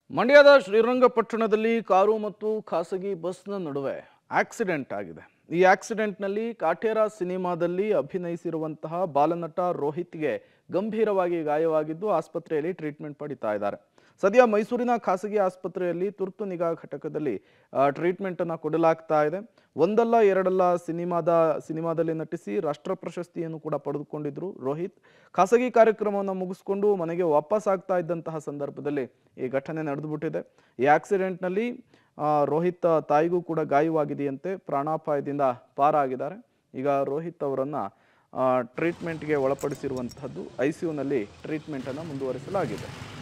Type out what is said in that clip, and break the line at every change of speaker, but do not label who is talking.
ಮಂಡ್ಯದ ಶ್ರೀರಂಗಪಟ್ಟಣದಲ್ಲಿ ಕಾರು ಮತ್ತು ಖಾಸಗಿ ಬಸ್ನ ನಡುವೆ ಆಕ್ಸಿಡೆಂಟ್ ಆಗಿದೆ ಈ ಆಕ್ಸಿಡೆಂಟ್ನಲ್ಲಿ ಕಾಟೇರ ಸಿನಿಮಾದಲ್ಲಿ ಅಭಿನಯಿಸಿರುವಂತಹ ಬಾಲನಟ ರೋಹಿತ್ಗೆ ಗಂಭೀರವಾಗಿ ಗಾಯವಾಗಿದ್ದು ಆಸ್ಪತ್ರೆಯಲ್ಲಿ ಟ್ರೀಟ್ಮೆಂಟ್ ಪಡಿತಾ ಇದ್ದಾರೆ ಸದ್ಯ ಮೈಸೂರಿನ ಖಾಸಗಿ ಆಸ್ಪತ್ರೆಯಲ್ಲಿ ತುರ್ತು ನಿಗಾ ಘಟಕದಲ್ಲಿ ಟ್ರೀಟ್ಮೆಂಟ್ ಅನ್ನ ಕೊಡಲಾಗ್ತಾ ಇದೆ ಒಂದಲ್ಲ ಎರಡಲ್ಲ ಸಿನಿಮಾದ ಸಿನಿಮಾದಲ್ಲಿ ನಟಿಸಿ ರಾಷ್ಟ್ರ ಪ್ರಶಸ್ತಿಯನ್ನು ಕೂಡ ಪಡೆದುಕೊಂಡಿದ್ರು ರೋಹಿತ್ ಖಾಸಗಿ ಕಾರ್ಯಕ್ರಮವನ್ನು ಮುಗಿಸ್ಕೊಂಡು ಮನೆಗೆ ವಾಪಸ್ ಆಗ್ತಾ ಇದ್ದಂತಹ ಸಂದರ್ಭದಲ್ಲಿ ಈ ಘಟನೆ ನಡೆದುಬಿಟ್ಟಿದೆ ಈ ಆಕ್ಸಿಡೆಂಟ್ನಲ್ಲಿ ಆ, ರೋಹಿತ್ ತಾಯಿಗೂ ಕೂಡ ಗಾಯವಾಗಿದೆಯಂತೆ ಪ್ರಾಣಾಪಾಯದಿಂದ ಪಾರಾಗಿದ್ದಾರೆ ಈಗ ರೋಹಿತ್ ಅವರನ್ನ ಟ್ರೀಟ್ಮೆಂಟ್ಗೆ ಒಳಪಡಿಸಿರುವಂತಹದ್ದು ಐ ಸಿ ಯುನಲ್ಲಿ ಟ್ರೀಟ್ಮೆಂಟನ್ನು ಮುಂದುವರಿಸಲಾಗಿದೆ